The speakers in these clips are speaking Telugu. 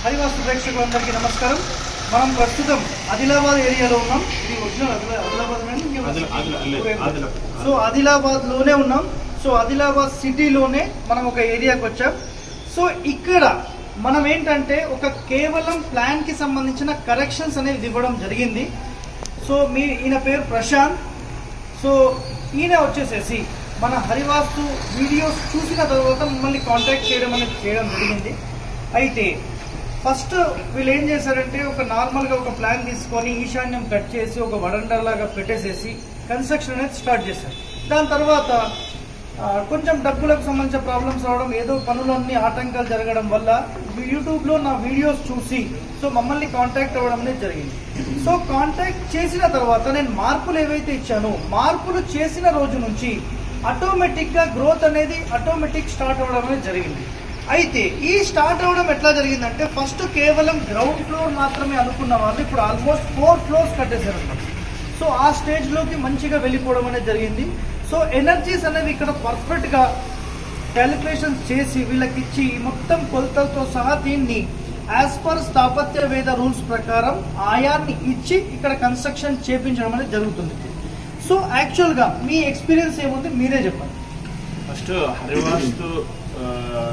హరివాస్తు ప్రేక్షకులందరికీ నమస్కారం మనం ప్రస్తుతం ఆదిలాబాద్ ఏరియాలో ఉన్నాం ఇది ఒరిజినల్ ఆదిలా- ఆదిలాబాద్ మేడం? ఇంకేమైనా ఆదిలా- ఆదిలా- సిటీ? లేదు, ఆదిలాబాద్. సో ఆదిలాబాద్ లోనే ఉన్నాం సో ఆదిలాబాద్ సిటీలోనే మనం ఒక ఏరియాకి వచ్చాం సో ఇక్కడ మనం ఏంటంటే ఒక కేవలం ప్లాన్ కి సంబంధించిన కరెక్షన్స్ అనేది ఇవ్వడం జరిగింది సో మీ ఈయన పేరు ప్రశాంత్ సో ఈయన వచ్చేసేసి మన హరివాస్తు వీడియోస్ చూసిన తర్వాత మమ్మల్ని కాంటాక్ట్ చేయడం అనేది చేయడం జరిగింది అయితే ఫస్ట్ వీళ్ళు ఏం చేశారంటే ఒక నార్మల్గా ఒక ప్లాన్ తీసుకొని ఈశాన్యం కట్ చేసి ఒక వడండర్ లాగా పెట్టేసేసి కన్స్ట్రక్షన్ అనేది స్టార్ట్ చేశారు దాని తర్వాత ఆ, కొంచెం డబ్బులకు సంబంధించిన ప్రాబ్లమ్స్ రావడం ఏదో పనులన్నీ ఆటంకాలు జరగడం వల్ల యూట్యూబ్లో నా వీడియోస్ చూసి సో మమ్మల్ని కాంటాక్ట్ అవ్వడం అనేది జరిగింది సో కాంటాక్ట్ చేసిన తర్వాత నేను మార్పులు ఏవైతే ఇచ్చానో మార్పులు చేసిన రోజు నుంచి ఆటోమేటిక్గా గ్రోత్ అనేది ఆటోమేటిక్ స్టార్ట్ అవ్వడం అనేది జరిగింది అయితే ఈ స్టార్ట్ అవ్వడం ఎట్లా జరిగిందంటే ఫస్ట్ కేవలం గ్రౌండ్ ఫ్లోర్ మాత్రమే అనుకున్న వాళ్ళు ఇప్పుడు ఆల్మోస్ట్ ఫోర్ ఫ్లోర్స్ కట్టేశారు అన్నమాట. సో ఆ స్టేజ్ లోకి మంచిగా వెళ్ళిపోవడం అనేది జరిగింది సో ఎనర్జీస్ అనేవి ఇక్కడ పర్ఫెక్ట్ గా క్యాలిక్యులేషన్స్ చేసి వీళ్ళకి ఇచ్చి మొత్తం కొలతలతో సహా దీన్ని యాజ్ పర్ స్థాపత్య వేద రూల్స్ ప్రకారం ఆయాన్ని ఇచ్చి ఇక్కడ కన్స్ట్రక్షన్ చేపించడం అనేది జరుగుతుంది సో యాక్చువల్ గా మీ ఎక్స్పీరియన్స్ ఏముంది మీరే చెప్పండి ఫస్ట్ హరివాస్తు ఆ,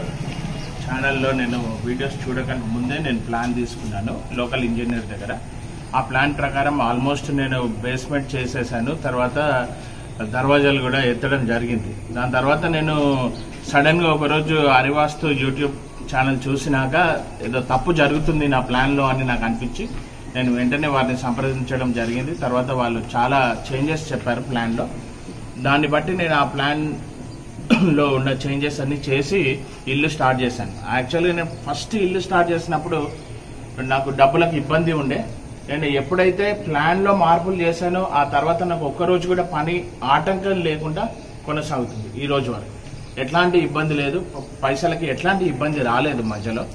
ఛానల్లో నేను వీడియోస్ చూడకంటే ముందే నేను ప్లాన్ తీసుకున్నాను లోకల్ ఇంజనీర్ దగ్గర ఆ ప్లాన్ ప్రకారం ఆల్మోస్ట్ నేను బేస్మెంట్ చేసేసాను తర్వాత దర్వాజాలు కూడా ఎత్తడం జరిగింది దాని తర్వాత నేను సడన్ గా ఒకరోజు హరివాస్తు యూట్యూబ్ ఛానల్ చూసినాక ఏదో తప్పు జరుగుతుంది నా ప్లాన్లో అని నాకు అనిపించి నేను వెంటనే వారిని సంప్రదించడం జరిగింది తర్వాత వాళ్ళు చాలా చేంజెస్ చెప్పారు ప్లాన్లో దాన్ని బట్టి నేను ఆ ప్లాన్ లో ఉన్న చేంజెస్ అన్ని చేసి ఇల్లు స్టార్ట్ చేశాను యాక్చువల్గా నేను ఫస్ట్ ఇల్లు స్టార్ట్ చేసినప్పుడు నాకు డబ్బులకు ఇబ్బంది ఉండే నేను ఎప్పుడైతే ప్లాన్ లో మార్పులు చేశానో ఆ తర్వాత నాకు ఒక్క రోజు కూడా పని ఆటంకం లేకుండా కొనసాగుతుంది ఈ రోజు వరకు ఎట్లాంటి ఇబ్బంది లేదు పైసలకి ఎట్లాంటి ఇబ్బంది రాలేదు మధ్యలో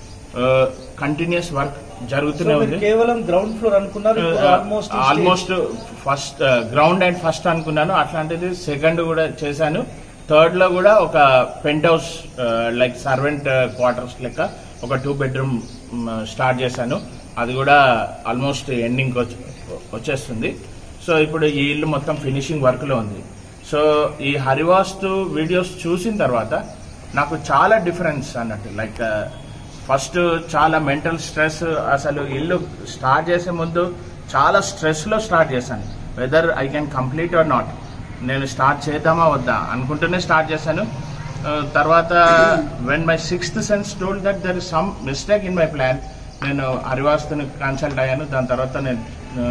కంటిన్యూస్ వర్క్ సో జరుగుతూనే మీరు ఉంది కేవలం గ్రౌండ్ ఫ్లోర్ అనుకున్నారు almost almost first ground and first అనుకున్నాను అట్లాంటిది సెకండ్ కూడా చేశాను థర్డ్ లో కూడా ఒక penthouse like servant quarters లెక్క ఒక టూ బెడ్రూమ్ స్టార్ట్ చేశాను అది కూడా ఆల్మోస్ట్ ఎండింగ్ వచ్చేస్తుంది సో ఇప్పుడు ఈ ఇల్లు మొత్తం ఫినిషింగ్ వర్క్ లో ఉంది సో ఈ హరివాస్తు వీడియోస్ చూసిన తర్వాత నాకు చాలా డిఫరెన్స్ అన్నట్టు లైక్ ఫస్ట్ చాలా మెంటల్ స్ట్రెస్ అసలు ఇల్లు స్టార్ట్ చేసే ముందు చాలా స్ట్రెస్ లో స్టార్ట్ చేశాను whether I can complete or not నేను స్టార్ట్ చేద్దామా వద్దా అనుకుంటూనే స్టార్ట్ చేశాను ఆ, తర్వాత when my sixth sense told that there is some mistake in my plan నేను హరివాస్తుని కన్సల్ట్ అయ్యాను దాని తర్వాత నేను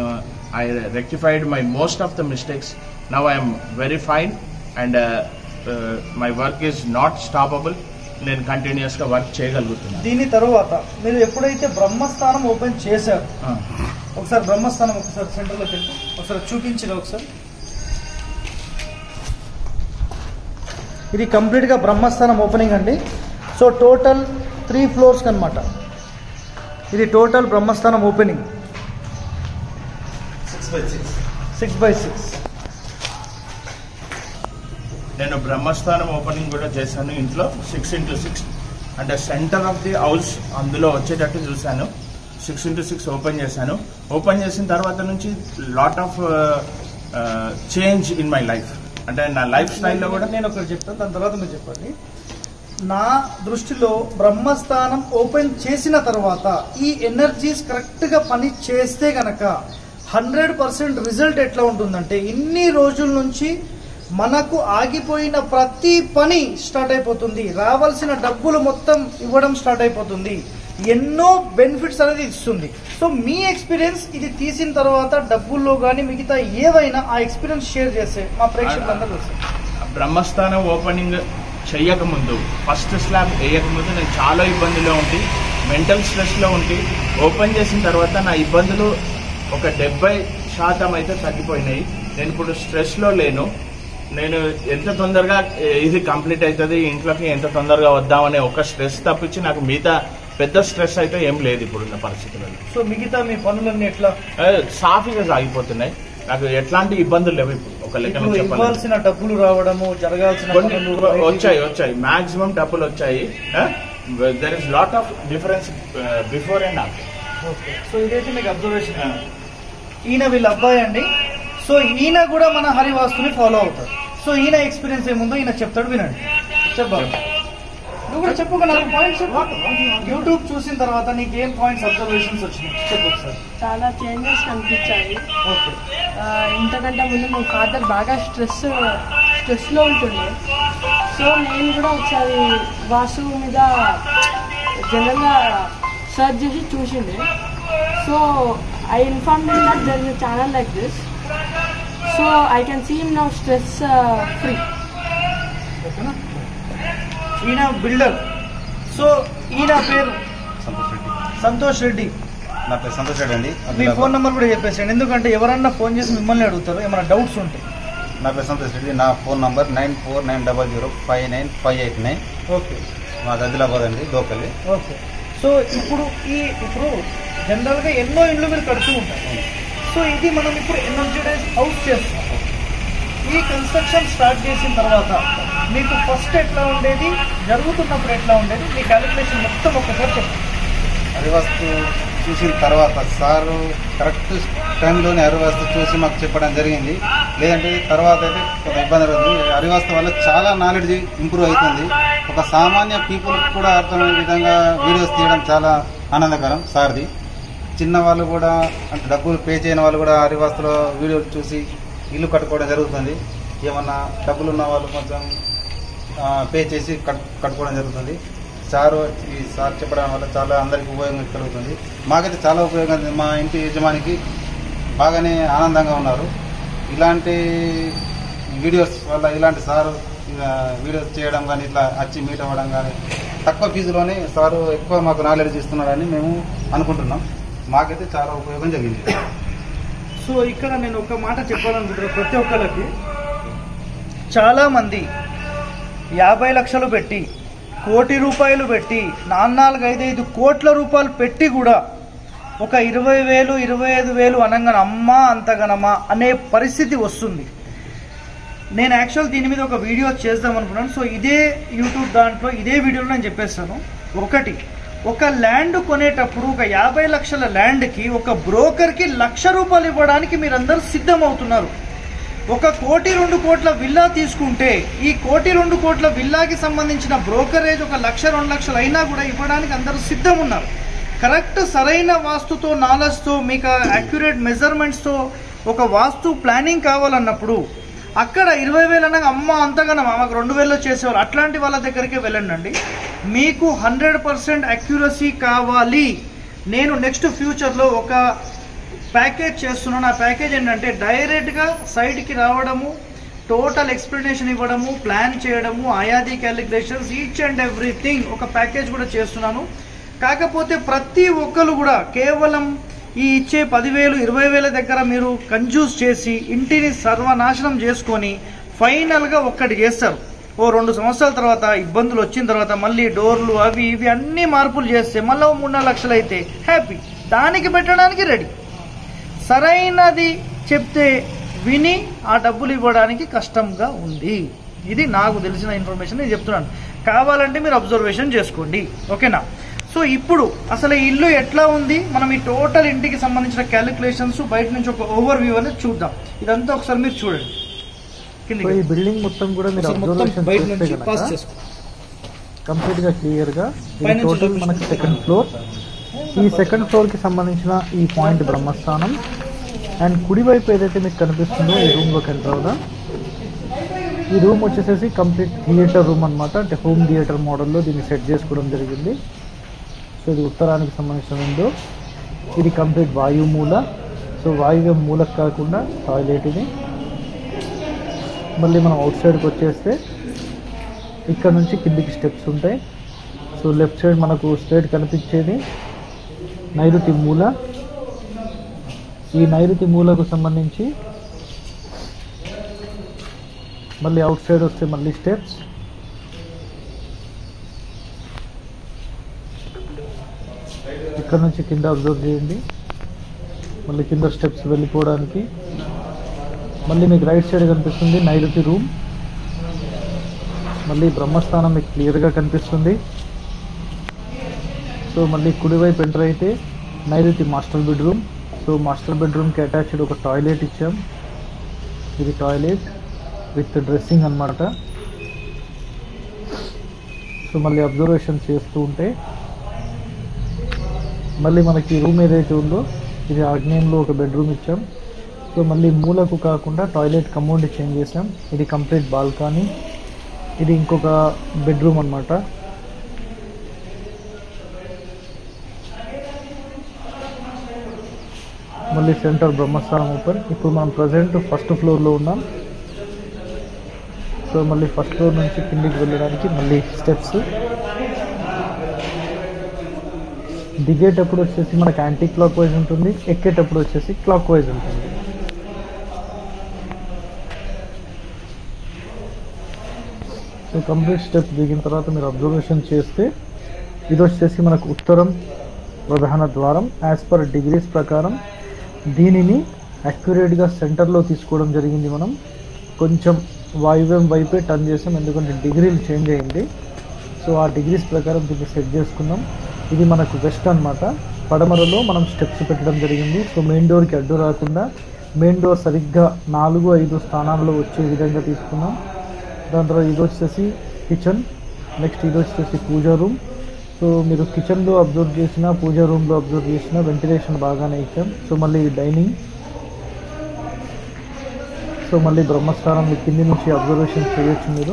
I rectified my most of the mistakes now I'm very fine and my work is not stoppable నేను కంటిన్యూస్ గా వర్క్ చేయగలుగుతున్నాను దీని తరువాత మీరు ఎప్పుడైతే బ్రహ్మస్థానం ఓపెన్ చేశారు ఆ, ఒకసారి బ్రహ్మస్థానం ఒకసారి సెంటర్లోకి వెళ్ళి ఒకసారి చూపించిన ఒకసారి ఇది కంప్లీట్గా బ్రహ్మస్థానం ఓపెనింగ్ అండి సో టోటల్ త్రీ ఫ్లోర్స్ అనమాట ఇది టోటల్ బ్రహ్మస్థానం ఓపెనింగ్ సిక్స్ బై సిక్స్ నేను బ్రహ్మస్థానం ఓపెనింగ్ కూడా చేశాను ఇంట్లో సిక్స్ ఇంటూ సిక్స్ అంటే సెంటర్ ఆఫ్ ది హౌస్ అందులో వచ్చేటట్టు చూశాను సిక్స్ ఇంటూ సిక్స్ ఓపెన్ చేశాను ఓపెన్ చేసిన తర్వాత నుంచి lot of change in my life అంటే నా లైఫ్ స్టైల్లో కూడా నేను ఒకటి చెప్తాను దాని తర్వాత మీరు చెప్పండి నా దృష్టిలో బ్రహ్మస్థానం ఓపెన్ చేసిన తర్వాత ఈ ఎనర్జీస్ కరెక్ట్ గా పని చేస్తే గనక హండ్రెడ్ పర్సెంట్ రిజల్ట్ ఎట్లా ఉంటుందంటే ఇన్ని రోజుల నుంచి మనకు ఆగిపోయిన ప్రతి పని స్టార్ట్ అయిపోతుంది రావాల్సిన డబ్బులు మొత్తం ఇవ్వడం స్టార్ట్ అయిపోతుంది ఎన్నో బెనిఫిట్స్ అనేది ఇస్తుంది సో మీ ఎక్స్పీరియన్స్ ఇది తీసిన తర్వాత డబ్బుల్లో కానీ మిగతా ఏవైనా ఆ ఎక్స్పీరియన్స్ షేర్ చేస్తే మా ప్రేక్షకులందరూ చూస్తారు బ్రహ్మస్థానం ఓపెనింగ్ చెయ్యకముందు ఫస్ట్ స్లాబ్ వేయకముందు నేను చాలా ఇబ్బందిలో ఉండి మెంటల్ స్ట్రెస్లో ఉండి ఓపెన్ చేసిన తర్వాత నా ఇబ్బందులు ఒక డెబ్బై శాతం అయితే తగ్గిపోయినాయి నేను ఇప్పుడు స్ట్రెస్లో లేను నేను ఎంత తొందరగా ఏ, ఇది కంప్లీట్ అవుతుంది ఇంట్లోకి ఎంత తొందరగా వద్దామనే ఒక స్ట్రెస్ తప్పించి నాకు మిగతా పెద్ద స్ట్రెస్ అయితే ఏం లేదు ఇప్పుడున్న పరిస్థితులలో సో మిగతా మీ పనులన్నీ ఎట్లా ఏ, సాఫీగా సాగిపోతున్నాయి నాకు ఎట్లాంటి ఇబ్బందులు లేవు ఇప్పుడు ఒక లెక్కన ఇప్పుడు చెప్పాలి ఇవ్వాల్సిన డబ్బులు రావడము జరగాల్సిన కొన్ని పనులు వచ్చాయి వచ్చాయి మాక్సిమం డబ్బులు వచ్చాయి ఆ? There is lot of difference before and after okay so ఇదైతే మీకు అబ్జర్వేషన్ ఈయన వీళ్ళ అబ్బాయి అండి సో ఈయన కూడా మన హరివాస్తుని ఫాలో అవుతాడు సో ఈయన ఎక్స్పీరియన్స్ ఏముందో ఈయన చెప్తాడు వినండి చెప్పాలి నువ్వు కూడా చెప్పు ఒక నాలుగు పాయింట్స్ యూట్యూబ్ చూసిన తర్వాత నీకు ఏం పాయింట్స్ అబ్జర్వేషన్స్ వచ్చినాయి చెప్పు ఒకసారి చాలా చేంజెస్ కనిపించాయి ఓకే ఆ, ఇంతకంటే ముందు మా ఫాదర్ బాగా స్ట్రెస్ స్ట్రెస్లో ఉంటుండే సో నేను కూడా ఒకసారి వాసు మీద జనరల్గా సర్చ్ చేసి చూసిండే so I inform that there is channel like this so I can see now stress free ఓకేనా ఈయన బిల్డర్ సో ఈయన పేరు సంతోష్ రెడ్డి సంతోష్ రెడ్డి నా పేరు సంతోష్ రెడ్డి అండి మీ ఫోన్ నెంబర్ కూడా చెప్పేసాడు ఎందుకంటే ఎవరన్నా ఫోన్ చేసి మిమ్మల్ని అడుగుతారు ఏమైనా డౌట్స్ ఉంటాయి నా పేరు సంతోష్ రెడ్డి నా phone number nine four nine double zero five nine five eight nine okay మాది ఆదిలాబాద్ అండి లోకల్ ఓకే సో ఇప్పుడు ఈ ఇప్పుడు జనరల్గా ఎన్నో ఇండ్లు మీరు కడుతూ ఉంటారు సో ఇది మనం ఇప్పుడు ఎనర్జైజ్ హౌస్ చేస్తాం ఈ కన్స్ట్రక్షన్ స్టార్ట్ చేసిన తర్వాత మీకు ఫస్ట్ ఎట్లా ఉండేది జరుగుతున్నప్పుడు ఎట్లా ఉండేది మీ క్యాలిక్యులేషన్ మొత్తం ఒక్కసారి చెప్పండి హరివాస్తు చూసిన తర్వాత సారు కరెక్ట్ టైంలోనే హరివాస్తు చూసి మాకు చెప్పడం జరిగింది లేదంటే తర్వాత అయితే కొంత ఇబ్బంది పడుతుంది హరివాస్తు వల్ల చాలా నాలెడ్జ్ ఇంప్రూవ్ అవుతుంది ఒక సామాన్య పీపుల్ కూడా అర్థమయ్యే విధంగా వీడియోస్ తీయడం చాలా ఆనందకరం సార్ది చిన్న వాళ్ళు కూడా అంటే డబ్బులు పే చేయని వాళ్ళు కూడా హరివాస్తులో వీడియోలు చూసి ఇల్లు కట్టుకోవడం జరుగుతుంది ఏమన్నా డబ్బులు ఉన్న వాళ్ళు కొంచెం ఆ, పే చేసి కట్ కట్టుకోవడం జరుగుతుంది సార్ ఈ సార్ చెప్పడం వల్ల చాలా అందరికీ ఉపయోగం కలుగుతుంది మాకైతే చాలా ఉపయోగం ఉంది. మా ఇంటి యజమానికి బాగానే ఆనందంగా ఉన్నారు ఇలాంటి వీడియోస్ వల్ల ఇలాంటి సారు ఇలా వీడియోస్ చేయడం కానీ ఇట్లా వచ్చి మీట్ అవ్వడం కానీ తక్కువ ఫీజులోనే సారు ఎక్కువ మాకు నాలెడ్జ్ ఇస్తున్నారని మేము అనుకుంటున్నాం మాకైతే చాలా ఉపయోగం జరిగింది సో ఇక్కడ నేను ఒక మాట చెప్పాలనుకుంటున్నా ప్రతి ఒక్కరికి చాలా మంది యాభై లక్షలు పెట్టి కోటి రూపాయలు పెట్టి నాలుగు ఐదైదు కోట్ల రూపాయలు పెట్టి కూడా ఒక ఇరవై వేలు ఇరవై ఐదు వేలు అనగానే అమ్మా అంతగనమా అనే పరిస్థితి వస్తుంది నేను యాక్చువల్ దీని మీద ఒక వీడియో చేద్దాం అనుకున్నాను సో ఇదే యూట్యూబ్ దాంట్లో ఇదే వీడియోలో నేను చెప్పేస్తాను ఒకటి ఒక ల్యాండ్ కొనేటప్పుడు ఒక యాభై లక్షల ల్యాండ్కి ఒక బ్రోకర్కి లక్ష రూపాయలు ఇవ్వడానికి మీరందరూ సిద్ధమవుతున్నారు ఒక కోటి రెండు కోట్ల విల్లా తీసుకుంటే ఈ కోటి రెండు కోట్ల విల్లాకి సంబంధించిన బ్రోకరేజ్ ఒక లక్ష రెండు లక్షలు అయినా కూడా ఇవ్వడానికి అందరూ సిద్ధం ఉన్నారు కరెక్ట్ సరైన వాస్తుతో నాలెడ్జ్తో మీకు అక్యురేట్ మెజర్మెంట్స్తో ఒక వాస్తు ప్లానింగ్ కావాలన్నప్పుడు అక్కడ ఇరవై వేలు అనగా అమ్మ అంతగానో మాకు రెండు వేలలో చేసేవారు అట్లాంటి వాళ్ళ దగ్గరికి వెళ్ళండి మీకు హండ్రెడ్ పర్సెంట్ అక్యురసీ కావాలి నేను నెక్స్ట్ ఫ్యూచర్లో ఒక ప్యాకేజ్ చేస్తున్నాను ఆ ప్యాకేజ్ ఏంటంటే డైరెక్ట్గా సైట్కి రావడము టోటల్ ఎక్స్ప్లెనేషన్ ఇవ్వడము ప్లాన్ చేయడము ఆయాది క్యాలిక్యులేషన్స్ ఈచ్ అండ్ ఎవ్రీథింగ్ ఒక ప్యాకేజ్ కూడా చేస్తున్నాను కాకపోతే ప్రతి ఒక్కరు కూడా కేవలం ఈ ఇచ్చే పదివేలు ఇరవై వేల దగ్గర మీరు కంజూస్ చేసి ఇంటిని సర్వనాశనం చేసుకొని ఫైనల్గా ఒక్కటి చేస్తారు ఓ రెండు సంవత్సరాల తర్వాత ఇబ్బందులు వచ్చిన తర్వాత మళ్ళీ డోర్లు అవి ఇవి అన్ని మార్పులు చేస్తే మళ్ళీ ఓ మూడు నాలుగు లక్షలు అయితే హ్యాపీ దానికి పెట్టడానికి రెడీ సరైనది చెప్తే విని ఆ డబ్బులు ఇవ్వడానికి కష్టంగా ఉంది ఇది నాకు తెలిసిన ఇన్ఫర్మేషన్ నేను చెప్తున్నాను కావాలంటే మీరు అబ్జర్వేషన్ చేసుకోండి ఓకేనా సో ఇప్పుడు అసలు ఈ ఇల్లు ఎట్లా ఉంది మనం ఈ టోటల్ ఇంటికి సంబంధించిన క్యాలిక్యులేషన్స్ బయట నుంచి ఒక ఓవర్ వ్యూ అనేది చూద్దాం ఇదంతా ఒకసారి మీరు చూడండి సో కిందికి ఈ బిల్డింగ్ మొత్తం కూడా మీరు ఒకసారి మొత్తం అబ్జర్వేషన్ బయట చేస్తే నుంచి పాస్ కనుక చేసుకో కంప్లీట్ గా క్లియర్ గా పైనుంచి ఇది టోటల్ చూపించు. మనకి సెకండ్ ఫ్లోర్ ఈ సెకండ్ ఫ్లోర్ కి సంబంధించిన ఈ పాయింట్ బ్రహ్మస్థానం అండ్ కుడివైపు ఏదైతే మీకు కనిపిస్తుందో ఈ రూమ్ లోకి ఎంటర్ అవుదాం ఈ రూమ్ వచ్చేసేసి కంప్లీట్ థియేటర్ రూమ్ అన్నమాట అంటే హోమ్ థియేటర్ మోడల్లో దీన్ని సెట్ చేసుకోవడం జరిగింది సో ఇది ఉత్తరానికి సంబంధించిన విండో ఇది కంప్లీట్ వాయువు మూల సో వాయువ్య మూలకు కాకుండా టాయిలెట్ ఇది మళ్ళీ మనం అవుట్ సైడ్కి వచ్చేస్తే ఇక్కడ నుంచి కిందికి స్టెప్స్ ఉంటాయి సో లెఫ్ట్ సైడ్ మనకు స్ట్రైట్ కనిపించేది నైరుతి మూల ఈ నైరుతి మూలకు సంబంధించి మళ్ళీ అవుట్ సైడ్ వస్తే మళ్ళీ స్టెప్స్ ఇక్కడ నుంచి కింద అబ్జర్వ్ చేయండి మళ్ళీ కింద స్టెప్స్ వెళ్ళిపోవడానికి మళ్ళీ మీకు రైట్ సైడ్ కనిపిస్తుంది నైరుతి రూమ్ మళ్ళీ బ్రహ్మస్థానం మీకు క్లియర్గా కనిపిస్తుంది సో మళ్ళీ కుడివైపు ఎంటర్ అయితే నైరుతి మాస్టర్ బెడ్రూమ్ సో మాస్టర్ బెడ్రూమ్కి అటాచ్డ్ ఒక టాయిలెట్ ఇచ్చాం ఇది టాయిలెట్ విత్ డ్రెస్సింగ్ అన్నమాట సో మళ్ళీ అబ్జర్వేషన్ చేస్తూ ఉంటే మళ్ళీ మనకి రూమ్ ఏదైతే ఉందో ఇది ఆగ్నేయంలో ఒక బెడ్రూమ్ ఇచ్చాం సో మళ్ళీ మూలకు కాకుండా టాయిలెట్ కమౌండ్ చేంజ్ చేసాం ఇది కంప్లీట్ బాల్కనీ ఇది ఇంకొక బెడ్రూమ్ అన్నమాట మళ్ళీ సెంటర్ బ్రహ్మస్థానం ఓపెన్ ఇప్పుడు మనం ప్రజెంట్ ఫస్ట్ ఫ్లోర్లో ఉన్నాం సో మళ్ళీ ఫస్ట్ ఫ్లోర్ నుంచి కిందికి వెళ్ళడానికి మళ్ళీ స్టెప్స్ దిగేటప్పుడు వచ్చేసి మనకి యాంటీ క్లాక్ వైజ్ ఉంటుంది ఎక్కేటప్పుడు వచ్చేసి క్లాక్ వైజ్ ఉంటుంది సో కంప్లీట్ స్టెప్ దిగిన తర్వాత మీరు అబ్జర్వేషన్ చేస్తే ఇది వచ్చేసి మనకు ఉత్తరం ప్రధాన ద్వారం యాజ్ పర్ డిగ్రీస్ ప్రకారం దీనిని అక్యురేట్గా సెంటర్లో తీసుకోవడం జరిగింది మనం కొంచెం వాయువ్యం వైపే టర్న్ చేసాం ఎందుకంటే డిగ్రీలు చేంజ్ అయింది సో ఆ డిగ్రీస్ ప్రకారం దీన్ని సెట్ చేసుకున్నాం ఇది మనకు వెస్ట్ అన్నమాట పడమరలో మనం స్టెప్స్ పెట్టడం జరిగింది సో మెయిన్ డోర్కి అడ్డు రాకుండా మెయిన్ డోర్ సరిగ్గా నాలుగు ఐదు స్థానాల్లో వచ్చే విధంగా తీసుకున్నాం దాని తర్వాత ఇది వచ్చేసి కిచెన్ నెక్స్ట్ ఇది వచ్చేసి పూజా రూమ్ సో మీరు కిచెన్లో అబ్జర్వ్ చేసిన పూజా రూమ్లో అబ్జర్వ్ చేసిన వెంటిలేషన్ బాగానే ఇచ్చాం సో మళ్ళీ డైనింగ్ సో మళ్ళీ బ్రహ్మస్థానం కింది నుంచి అబ్జర్వేషన్ చేయొచ్చు మీరు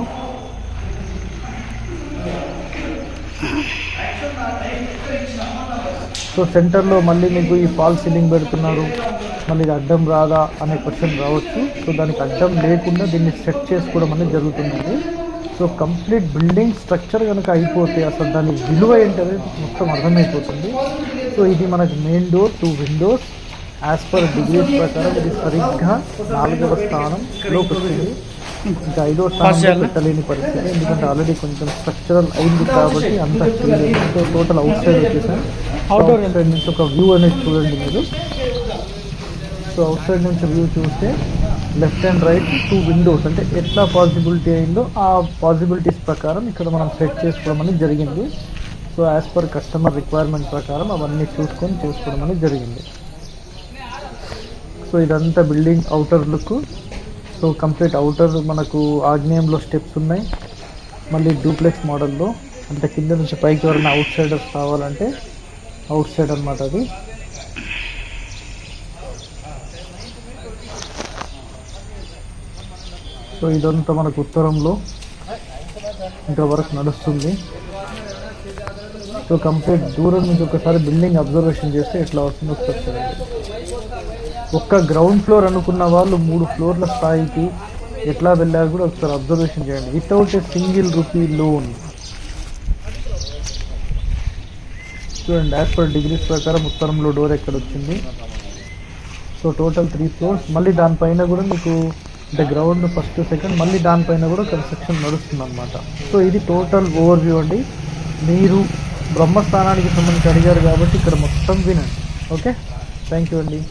సో సెంటర్లో మళ్ళీ మీకు ఈ ఫాల్ సీలింగ్ పెడుతున్నారు మళ్ళీ ఇది అడ్డం రాదా అనే క్వశ్చన్ రావచ్చు సో దానికి అడ్డం లేకుండా దీన్ని సెట్ చేసుకోవడం అనేది జరుగుతుందండి సో కంప్లీట్ బిల్డింగ్ స్ట్రక్చర్ కనుక అయిపోతే అసలు దాని విలువ ఏంటనేది మొత్తం అర్థమైపోతుంది సో ఇది మనకి main door two windows as per degrees ప్రకారం ఇది సరిగ్గా నాలుగవ స్థానంలోకి వచ్చింది ఇంకా ఐదో స్థానంలో పెట్టలేని పరిస్థితి ఎందుకంటే ఆల్రెడీ కొంచెం స్ట్రక్చరల్ అయింది కాబట్టి అంత చేయలేదు సో టోటల్ అవుట్ సైడ్ వచ్చేసాం అవుట్ సైడ్ నుంచి ఒక వ్యూ అనేది చూడండి మీరు సో అవుట్ సైడ్ నుంచి వ్యూ చూస్తే left and right two windows అంటే ఎట్లా పాసిబిలిటీ అయిందో ఆ పాసిబిలిటీస్ ప్రకారం ఇక్కడ మనం సెట్ చేసుకోవడం అనేది జరిగింది so as per customer requirement ప్రకారం అవన్నీ చూసుకొని చేసుకోవడం అనేది జరిగింది సో ఇదంతా building outer look so complete outer మనకు ఆగ్నేయంలో స్టెప్స్ ఉన్నాయి మళ్ళీ డూప్లెక్స్ మోడల్లో అంటే కింద నుంచి పైకి ఎవరైనా అవుట్ సైడర్స్ కావాలంటే అవుట్ సైడ్ అనమాట అది సో ఇదంతా మనకు ఉత్తరంలో ఇంతవరకు నడుస్తుంది సో కంప్లీట్ దూరం నుంచి ఒకసారి బిల్డింగ్ అబ్జర్వేషన్ చేస్తే ఎట్లా వస్తుందో ఒకసారి చూడండి ఒక్క గ్రౌండ్ ఫ్లోర్ అనుకున్న వాళ్ళు మూడు ఫ్లోర్ల స్థాయికి ఎట్లా వెళ్ళారు కూడా ఒకసారి అబ్జర్వేషన్ చేయండి without a single rupee loan చూడండి యాజ్ పర్ డిగ్రీస్ ప్రకారం ఉత్తరంలో డోర్ ఎక్కడ వచ్చింది సో టోటల్ త్రీ ఫ్లోర్స్ మళ్ళీ దానిపైన కూడా మీకు అంటే గ్రౌండ్ ఫస్ట్ సెకండ్ మళ్ళీ దానిపైన కూడా కన్స్ట్రక్షన్ నడుస్తుంది అనమాట సో ఇది టోటల్ ఓవర్ వ్యూ అండి మీరు బ్రహ్మస్థానానికి సంబంధించి అడిగారు కాబట్టి ఇక్కడ మొత్తం వినండి ఓకే థ్యాంక్ యూ అండి